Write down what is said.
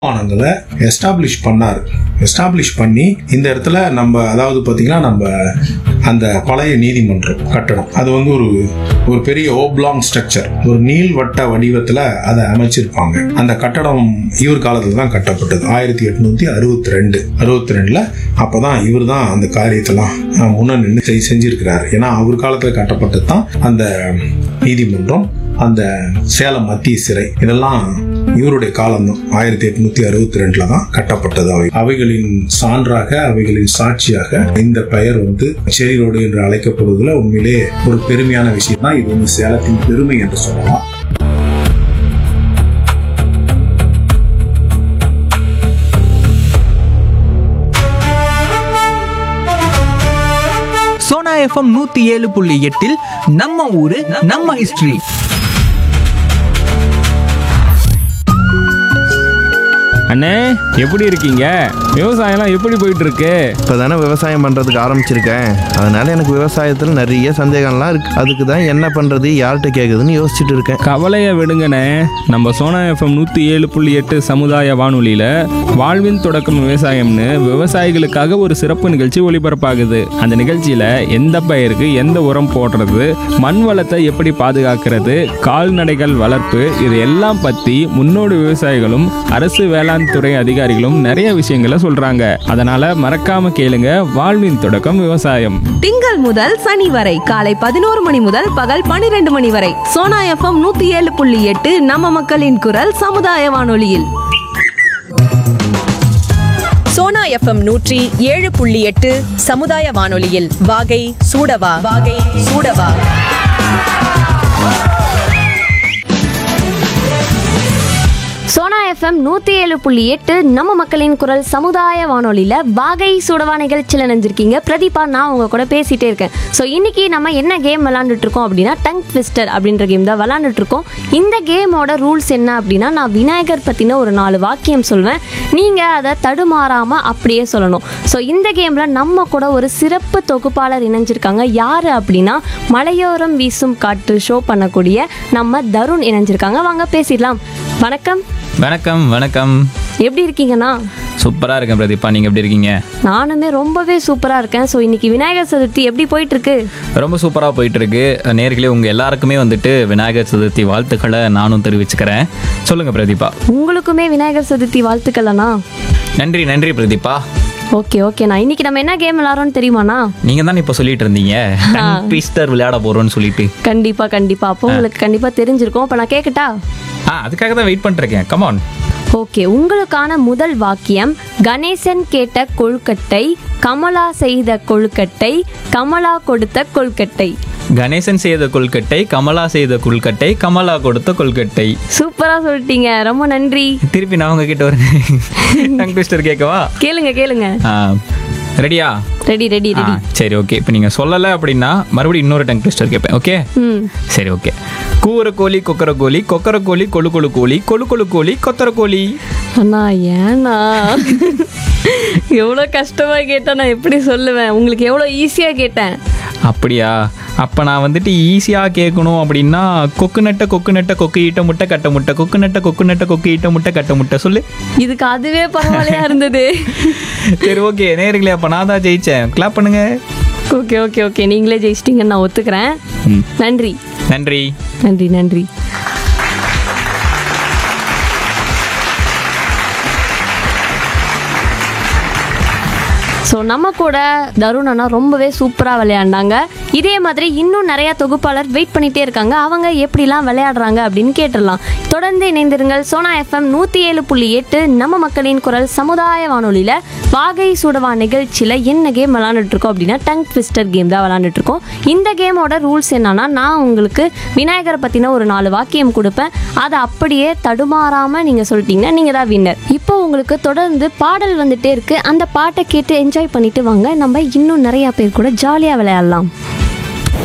ஆனங்களை establish பண்ணார் establish பண்ணி இந்த இடத்துல நம்ம அதாவது பார்த்தீங்கன்னா நம்ம அந்த பழைய நீதிமன்றம் கட்டடம் அது வந்து ஒரு ஒரு பெரிய ஓப்லாங் ஸ்ட்ரக்சர் ஒரு நீள்வட்ட வடிவத்தில் அதை அமைச்சிருப்பாங்க அந்த கட்டடம் இவர் காலத்தில் தான் கட்டப்பட்டது ஆயிரத்தி எட்நூத்தி அறுபத்தி ரெண்டு அறுபத்தி ரெண்டுல அப்பதான் இவர் தான் அந்த காரியத்தெல்லாம் அஹ், முன்ன நின்று செய்- செஞ்சிருக்கிறார் ஏன்னா அவர் காலத்தில் கட்டப்பட்டது தான் அந்த நீதிமன்றம் அந்த சேலம் மத்திய சிறை இதெல்லாம் இவருடைய காலம்தான் ஆயிரத்தி எட்நூத்தி அறுபத்தி ரெண்டுல தான் கட்டப்பட்டது அவை அவைகளின் சான்றாக அவைகளின் சாட்சியாக இந்த பெயர் வந்து செரி ரோடு என்று அழைக்கப்படுவதில் உண்மையிலே ஒரு பெருமையான விஷயம் தான் இது வந்து சேலத்தின் பெருமை என்று சொல்லலாம் சோனா எஃப்எம் நூத்தி ஏழு புள்ளி எட்டில் நம்ம ஊரு நம்ம ஹிஸ்டரி அண்ணே எப்படி இருக்கீங்க விவசாயம்லாம் எப்படி போயிட்டு இருக்கு இப்போ தானே விவசாயம் பண்ணுறதுக்கு ஆரம்பிச்சிருக்கேன் அதனால எனக்கு விவசாயத்தில் நிறைய சந்தேகம்லாம் இருக்கு அதுக்கு தான் என்ன பண்ணுறது யார்கிட்ட கேட்குதுன்னு யோசிச்சுட்டு இருக்கேன் கவலையை விடுங்கண்ணே நம்ம சோனா எஃப்எம் நூற்றி ஏழு புள்ளி எட்டு சமுதாய வானொலியில் வாழ்வின் தொடக்கம் விவசாயம்னு விவசாயிகளுக்காக ஒரு சிறப்பு நிகழ்ச்சி ஒளிபரப்பாகுது அந்த நிகழ்ச்சியில் எந்த பயிருக்கு எந்த உரம் போடுறது மண் வளத்தை எப்படி பாதுகாக்கிறது கால்நடைகள் வளர்ப்பு இது எல்லாம் பற்றி முன்னோடி விவசாயிகளும் அரசு வேளாண் துறை அதிகாரிகளும் நிறைய விஷயங்களை சொல்கிறாங்க அதனால் மறக்காம கேளுங்க வாழ்வின் தொடக்கம் விவசாயம் திங்கள் முதல் சனி வரை காலை பதினோரு மணி முதல் பகல் பனிரெண்டு மணி வரை சோனா எஃப்எம் நூத்தி ஏழு புள்ளி எட்டு நம்ம மக்களின் குரல் சமுதாய வானொலியில் சோனா எஃப்எம் நூற்றி ஏழு புள்ளி எட்டு சமுதாய வானொலியில் வாகை சூடவா வாகை சூடவா சோனா எஃப்எம் நூற்றி ஏழு புள்ளி எட்டு நம்ம மக்களின் குரல் சமுதாய வானொலியில் வாகை சுடவா நிகழ்ச்சியில் நினைஞ்சிருக்கீங்க பிரதீபா நான் உங்க கூட பேசிட்டே இருக்கேன் ஸோ இன்னைக்கு நம்ம என்ன கேம் விளாண்டுட்டு இருக்கோம் அப்படின்னா டங் ட்விஸ்டர் அப்படின்ற கேம் தான் விளாண்டுட்டு இருக்கோம் இந்த கேமோட ரூல்ஸ் என்ன அப்படின்னா நான் விநாயகர் பற்றின ஒரு நாலு வாக்கியம் சொல்வேன் நீங்கள் அதை தடுமாறாமல் அப்படியே சொல்லணும் ஸோ இந்த கேமில் நம்ம கூட ஒரு சிறப்பு தொகுப்பாளர் இணைஞ்சிருக்காங்க யார் அப்படின்னா மலையோரம் வீசும் காற்று ஷோ பண்ணக்கூடிய நம்ம தருண் இணைஞ்சிருக்காங்க வாங்க பேசிடலாம் வணக்கம் வணக்கம் வணக்கம் எப்படி இருக்கீங்கண்ணா சூப்பராக இருக்கேன் பிரதீபா நீங்கள் எப்படி இருக்கீங்க நானுமே ரொம்பவே சூப்பராக இருக்கேன் ஸோ இன்னைக்கு விநாயகர் சதுர்த்தி எப்படி போயிட்டு இருக்கு ரொம்ப சூப்பராக போயிட்டு இருக்கு நேர்களே உங்கள் எல்லாருக்குமே வந்துட்டு விநாயகர் சதுர்த்தி வாழ்த்துக்களை நானும் தெரிவிச்சுக்கிறேன் சொல்லுங்கள் பிரதீபா உங்களுக்குமே விநாயகர் சதுர்த்தி வாழ்த்துக்கள்ண்ணா நன்றி நன்றி பிரதீபா ஓகே ஓகேண்ணா இன்னைக்கு நம்ம என்ன கேம் விளாட்றோம்னு தெரியுமாண்ணா நீங்கள் தானே இப்போ சொல்லிட்டு இருந்தீங்க ட்விஸ்டர் விளையாட போகிறோன்னு சொல்லிட்டு கண்டிப்பா கண்டிப்பா அப்போ உங்களுக்கு கண்டிப்பா தெரிஞ்சிருக்கும் அப்போ நான் கேட்கட்டா ஆ அதுக்காக தான் வெயிட் பண்ணிருக்கேன் கமான் ஓகே உங்களுக்கான முதல் வாக்கியம் கணேசன் கேட்ட கொழுக்கட்டை கமலா செய்த கொழுக்கட்டை கமலா கொடுத்த கொழுக்கட்டை கணேசன் செய்த கொல்கட்டை கமலா செய்த கொல்கட்டை கமலா கொடுத்த கொல்கட்டை சூப்பரா சொல்லிட்டீங்க ரொம்ப நன்றி திருப்பி நான் உங்ககிட்ட ஒரு டங் ட்விஸ்டர் கேட்கவா கேளுங்க கேளுங்க ஆ ரெடியா ரெடி ரெடி ஆ ரெடி சரி ஓகே இப்போ நீங்கள் சொல்லலை அப்படின்னா மறுபடியும் இன்னொரு டங் ட்விஸ்டர் கேட்பேன் ஓகே ம் சரி ஓகே கூற கோழி கொக்கர கோழி கொக்கர கோழி கொழு கொழு கோழி கொழு கொழு கோழி கொத்தர கோழி அண்ணா ஏண்ணா எவ்வளோ கஷ்டமா கேட்டா நான் எப்படி சொல்லுவேன் உங்களுக்கு எவ்வளோ ஈஸியாக கேட்டேன் அப்படியா அப்போ நான் வந்துட்டு ஈஸியாக கேட்கணும் அப்படின்னா கொக்கு நட்ட கொக்கு நட்ட கொக்கு ஈட்ட முட்டை கட்ட முட்டை கொக்கு நட்ட கொக்கு நட்ட கொக்கு ஈட்ட முட்டை கட்ட முட்டை சொல்லு இதுக்கு அதுவே பரவாயில்லையா இருந்தது சரி ஓகே நேர்களே அப்போ நான் தான் ஜெயிச்சேன் கிளாப் பண்ணுங்க ஓகே ஓகே ஓகே நீங்களே ஜெயிச்சிட்டீங்கன்னு நான் ஒத்துக்கிறேன் ம். நன்றி நன்றி நன்றி நன்றி ஸோ நம்ம கூட தருண் அண்ணா ரொம்பவே சூப்பராக விளையாண்டாங்க இதே மாதிரி இன்னும் நிறைய தொகுப்பாளர் வெயிட் பண்ணிட்டே இருக்காங்க அவங்க எப்படிலாம் விளையாடுறாங்க அப்படின்னு கேட்டுடலாம் தொடர்ந்து இணைந்திருங்கள் சோனா எஃப்எம் நூற்றி ஏழு புள்ளி எட்டு நம்ம மக்களின் குரல் சமுதாய வானொலியில் வாகை சுடவா நிகழ்ச்சியில் என்ன கேம் விளாண்டுட்டு இருக்கோம் அப்படின்னா டங் ட்விஸ்டர் கேம் தான் விளாண்டுட்டு இருக்கோம் இந்த கேமோட ரூல்ஸ் என்னன்னா நான் உங்களுக்கு விநாயகரை பற்றின ஒரு நாலு வாக்கியம் கொடுப்பேன் அதை அப்படியே தடுமாறாமல் நீங்கள் சொல்லிட்டீங்கன்னா நீங்கள் தான் வின்னர் இப்போ உங்களுக்கு தொடர்ந்து பாடல் வந்துட்டே இருக்கு அந்த பாட்டை கேட்டு என்ஜாய் பண்ணிட்டு வாங்க நம்ம இன்னும் நிறைய பேர் கூட ஜாலியாக விளையாடலாம்